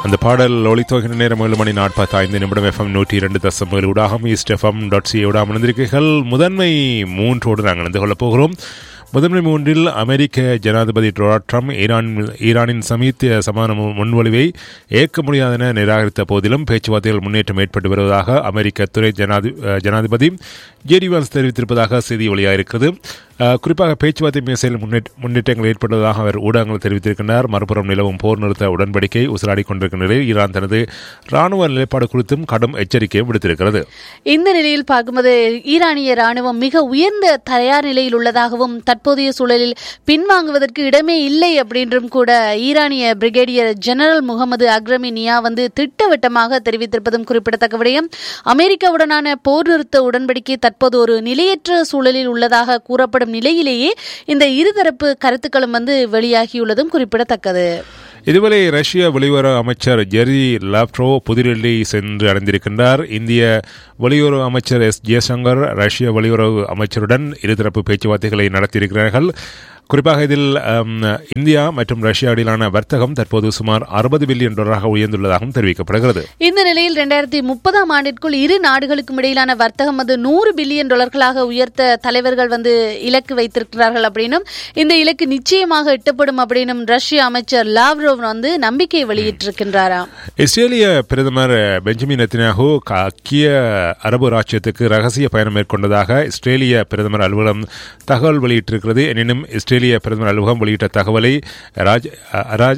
அந்த பாடல் ஒளித்தோகிற நேரம் ஏழு மணி நாற்பத்தி ஐந்து நிமிடம் எஃப்எம் நூற்றி இரண்டு தசம் ஏழு ஊடாகம் ஈஸ்ட் எஃப்எம் டாட் சி ஊடாக இணைந்திருக்கீர்கள் முதன்மை மூன்றோடு நாங்கள் இணைந்து கொள்ளப் போகிறோம் முதன்மை மூன்றில் அமெரிக்க ஜனாதிபதி டொனால்ட் ட்ரம்ப் ஈரான் ஈரானின் சமீத்திய சமாதான முன்வழிவை ஏற்க முடியாதென நிராகரித்த போதிலும் பேச்சுவார்த்தைகள் முன்னேற்றம் ஏற்பட்டு வருவதாக அமெரிக்க துறை ஜனாதி ஜனாதிபதி ஜேடி வான்ஸ் தெரிவித்திருப்பதாக செய்தி வெளியாயிருக்கிறது குறிப்பாக பேச்சுவார்த்தை மேசையில் முன்னேற்றங்கள் ஏற்பட்டதாக அவர் ஊடகங்கள் தெரிவித்திருக்கின்றார் மறுபுறம் நிலவும் போர் நிறுத்த உடன்படிக்கை உசலாடி கொண்டிருக்கும் நிலையில் ஈரான் தனது ராணுவ நிலைப்பாடு குறித்தும் கடும் எச்சரிக்கையை விடுத்திருக்கிறது இந்த நிலையில் பார்க்கும்போது ஈரானிய ராணுவம் மிக உயர்ந்த தயார் நிலையில் உள்ளதாகவும் தற்போதைய சூழலில் பின்வாங்குவதற்கு இடமே இல்லை அப்படின்றும் கூட ஈரானிய brigadier general Mohammad Akraminia வந்து திட்டவட்டமாக தெரிவித்திருப்பதும் குறிப்பிடத்தக்க விடயம் அமெரிக்காவுடனான போர் நிறுத்த உடன்படிக்கை தற்போது ஒரு நிலையற்ற சூழலில் உள்ளதாக கூறப்படும் நிலையிலேயே இந்த இருதரப்பு கருத்துக்களும் வந்து வெளியாகியுள்ளதும் குறிப்பிடத்தக்கது இதுவரை ரஷ்ய வெளியுறவு அமைச்சர் ஜெரி லாப்ட்ரோ புதுடெல்லி சென்று அடைந்திருக்கின்றார் இந்திய வெளியுறவு அமைச்சர் எஸ் ஜெயசங்கர் ரஷ்ய வெளியுறவு அமைச்சருடன் இருதரப்பு பேச்சுவார்த்தைகளை நடத்தியிருக்கிறார்கள் குறிப்பாக இதில் இந்தியா மற்றும் ரஷ்யா இடையிலான வர்த்தகம் தற்போது சுமார் அறுபது பில்லியன் டாலராக உயர்ந்துள்ளதாகவும் தெரிவிக்கப்படுகிறது இந்த நிலையில் இரண்டாயிரத்தி முப்பதாம் ஆண்டிற்குள் இரு நாடுகளுக்கும் இடையிலான வர்த்தகம் வந்து நூறு பில்லியன் டாலர்களாக உயர்த்த தலைவர்கள் வந்து இலக்கு வைத்திருக்கிறார்கள் அப்படின்னும் இந்த இலக்கு நிச்சயமாக எட்டப்படும் அப்படின்னும் ரஷ்ய அமைச்சர் லாவ்ரோவ் வந்து நம்பிக்கை வெளியிட்டிருக்கின்றாராம் இஸ்ரேலிய பிரதமர் பெஞ்சமின் நெத்தன்யாகு ஐக்கிய அரபு ராஜ்யத்துக்கு ரகசிய பயணம் மேற்கொண்டதாக இஸ்ரேலிய பிரதமர் அலுவலகம் தகவல் வெளியிட்டிருக்கிறது எனினும் இஸ்ரேலிய பிரதமர் அலுவலகம் வெளியிட்ட தகவலை ராஜ் ராஜ்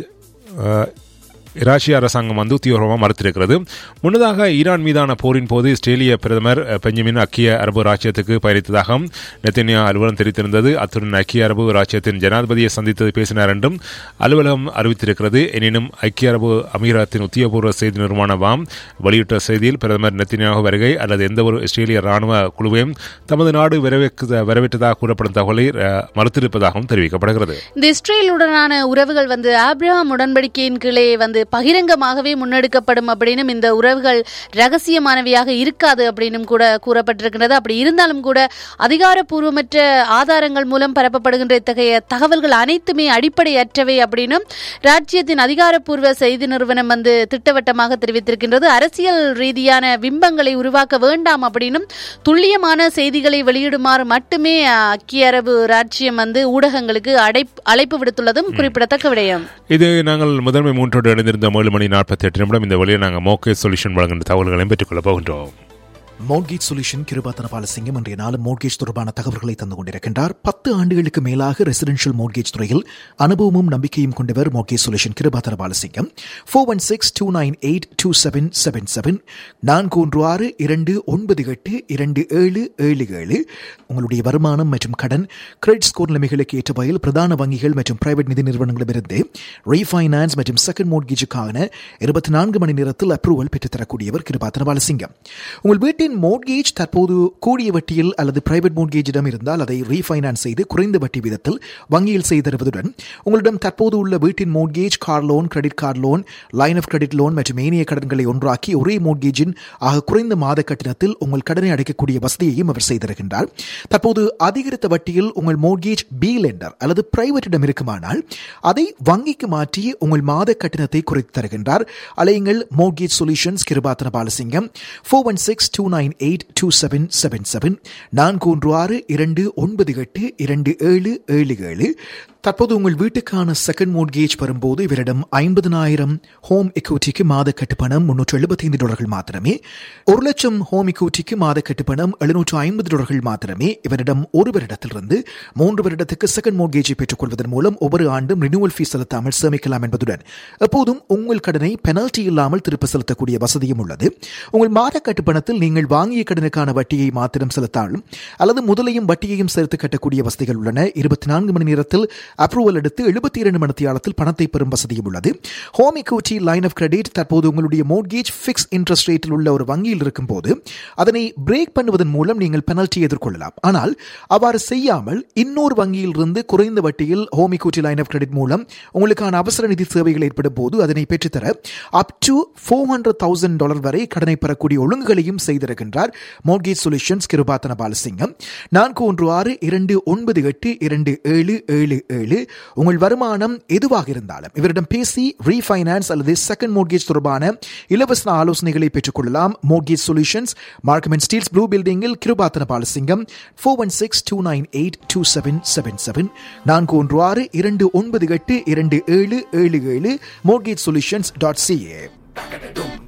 ரஷ்ய அரசாங்கம் வந்து உத்தியோகமாக மறுத்திருக்கிறது முன்னதாக ஈரான் மீதான போரின் போது இஸ்ரேலிய பிரதமர் பெஞ்சமின் ஐக்கிய அரபு ராஜ்யத்துக்கு பயணித்ததாக நெத்தன்யா அலுவலகம் தெரிவித்திருந்தது அத்துடன் ஐக்கிய அரபு ராஜ்யத்தின் ஜனாதிபதியை சந்தித்து பேசினார் என்றும் அலுவலகம் அறிவித்திருக்கிறது எனினும் ஐக்கிய அரபு அமீரகத்தின் உத்தியோகபூர்வ செய்தி நிறுவன வாம் வெளியிட்ட செய்தியில் பிரதமர் நெத்தன்யாக வருகை அல்லது எந்தவொரு இஸ்ரேலிய ராணுவ குழுவையும் தமது நாடு வரவேற்றதாக கூறப்படும் தகவலை மறுத்திருப்பதாகவும் தெரிவிக்கப்படுகிறது இந்த இஸ்ரேலுடனான உறவுகள் வந்து ஆப்ரஹாம் உடன்படிக்கையின் கீழே வந்து பகிரங்கமாகவே முன்னெடுக்கப்படும் அப்படின்னும் இந்த உறவுகள் ரகசியமானவையாக இருக்காது அப்படின்னும் கூட கூறப்பட்டிருக்கிறது அப்படி இருந்தாலும் கூட அதிகாரப்பூர்வமற்ற ஆதாரங்கள் மூலம் பரப்பப்படுகின்ற இத்தகைய தகவல்கள் அனைத்துமே அடிப்படையற்றவை அப்படின்னும் ராஜ்யத்தின் அதிகாரப்பூர்வ செய்தி நிறுவனம் வந்து திட்டவட்டமாக தெரிவித்திருக்கின்றது அரசியல் ரீதியான பிம்பங்களை உருவாக்க வேண்டாம் அப்படின்னும் துல்லியமான செய்திகளை வெளியிடுமாறு மட்டுமே ஐக்கிய அரபு ராஜ்யம் வந்து ஊடகங்களுக்கு அழைப்பு விடுத்துள்ளதும் குறிப்பிடத்தக்க விடயம் இது நாங்கள் முதன்மை மூன்றோடு இணைந்திருந்த ஏழு மணி நாற்பத்தி எட்டு நிமிடம் இந்த வழியை நாங்கள் மோகே சொல்யூஷன் வழங்குகின்ற தகவல்களையும் பெற்றுக்கொள்ளப் போகின்றோம் மோட்கேஜ் சொல்யூஷன் கிருபாத்தன பாலசிங்கம் இன்றைய நாள் மோட்கேஜ் தொடர்பான தகவல்களை தந்து கொண்டிருக்கின்றார் பத்து ஆண்டுகளுக்கு மேலாக ரெசிடென்ஷியல் மோட்கேஜ் துறையில் அனுபவமும் நம்பிக்கையும் கொண்டவர் mortgage solution Kirupathana Balasingam four one six two nine eight two seven seven seven நான்கு ஒன்று ஆறு இரண்டு ஒன்பது எட்டு இரண்டு ஏழு ஏழு ஏழு உங்களுடைய வருமானம் மற்றும் கடன் கிரெடிட் ஸ்கோர் நிலைமைகளுக்கு ஏற்ற வகையில் பிரதான வங்கிகள் மற்றும் பிரைவேட் நிதி நிறுவனங்களிடமிருந்து ரீஃபைனான்ஸ் மற்றும் செகண்ட் மோட்கேஜுக்கான இருபத்தி நான்கு மணி நேரத்தில் அப்ரூவல் பெற்றுத்தரக்கூடியவர் கிருபாத்தன பாலசிங்கம் உங்கள் வீட்டில் வீட்டின் மோட்கேஜ் தற்போது கூடிய வட்டியில் அல்லது பிரைவேட் மோட்கேஜிடம் இருந்தால் அதை ரீஃபைனான்ஸ் செய்து குறைந்த வட்டி விதத்தில் வங்கியில் செய்து தருவதுடன் உங்களிடம் தற்போது உள்ள வீட்டின் mortgage car loan credit card loan line of credit loan மற்றும் ஏனைய கடன்களை ஒன்றாக்கி ஒரே மோட்கேஜின் ஆக குறைந்த மாத கட்டணத்தில் உங்கள் கடனை அடைக்கக்கூடிய வசதியையும் அவர் செய்திருக்கின்றார் தற்போது அதிகரித்த வட்டியில் உங்கள் மோட்கேஜ் பி லெண்டர் அல்லது பிரைவேட்டிடம் இருக்குமானால் அதை வங்கிக்கு மாற்றி உங்கள் மாத கட்டணத்தை குறைத்து தருகின்றார் அலையுங்கள் mortgage solutions Kirupathana Balasingam four one six two nine eight two seven seven seven நான்கு ஒன்று ஆறு இரண்டு ஒன்பது எட்டு இரண்டு ஏழு ஏழு ஏழு தற்போது உங்கள் வீட்டுக்கான செகண்ட் மோட்கேஜ் வரும்போது இவரிடம் ஐம்பதனாயிரம் ஹோம் எக்யூட்டிக்கு மாத கட்டுப்பணம் முன்னூற்று எழுபத்தைந்து டாலர்கள் மாத்திரமே ஒரு லட்சம் ஹோம் எக்யூட்டிக்கு மாத கட்டுப்பணம் எழுநூற்று ஐம்பது டாலர்கள் மாத்திரமே இவரிடம் ஒரு வருடத்திலிருந்து மூன்று வருடத்துக்கு செகண்ட் மோட்கேஜை பெற்றுக்கொள்வதன் மூலம் ஒவ்வொரு ஆண்டும் ரினியூவல் ஃபீஸ் செலுத்தாமல் சேமிக்கலாம் என்பதுடன் எப்போதும் உங்கள் கடனை பெனல்டி இல்லாமல் திருப்ப செலுத்தக்கூடிய வசதியும் உள்ளது உங்கள் மாத கட்டுப்பணத்தில் நீங்கள் வாங்கிய கடனுக்கான வட்டியை மாத்திரம் செலுத்தாலும் அல்லது முதலையும் வட்டியையும் சேர்த்து கட்டக்கூடிய வசதிகள் உள்ளன இருபத்தி நான்கு மணி நேரத்தில் அப்ரூவல் எடுத்து எழுபத்தி இரண்டு மணித்தியாலத்தில் பணத்தை பெறும் வசதியும் உள்ளது home equity line of credit தற்போது உங்களுடைய மோட்கேஜ் ஃபிக்ஸ் இன்ட்ரெஸ்ட் ரேட்டில் உள்ள ஒரு வங்கியில் இருக்கும் போது அதனை பிரேக் பண்ணுவதன் மூலம் நீங்கள் பெனல்ட்டி எதிர்கொள்ளலாம் ஆனால் அவ்வாறு செய்யாமல் இன்னொரு வங்கியில் இருந்து குறைந்த வட்டியில் home equity line of credit மூலம் உங்களுக்கான அவசர நிதி சேவைகள் ஏற்படும் போது அதனை பெற்றுத்தர up to four hundred thousand dollar வரை கடனை பெறக்கூடிய ஒழுங்குகளையும் செய்திருக்கின்றார் மோட்கேஜ் சொல்யூஷன்ஸ் கிருபாத்தன பாலசிங்கம் நான்கு ஒன்று ஆறு இரண்டு ஒன்பது எட்டு இரண்டு ஏழு ஏழு ஏழு ஏழு உங்கள் வருமானம் எதுவாக இருந்தாலும் இவரிடம் பேசி ரீஃபைனான்ஸ் அல்லது செகண்ட் மோட்கேஜ் தொடர்பான இலவச ஆலோசனைகளை பெற்றுக்கொள்ளலாம் mortgage solutions Markham and Steeles blue பில்டிங்கில் Kirupathana Balasingam four one six two nine eight two seven seven seven நான்கு ஒன்று ஆறு இரண்டு ஒன்பது எட்டு இரண்டு ஏழு ஏழு ஏழு மோட்கேஜ் சொல்யூஷன்ஸ் டாட் சிஏ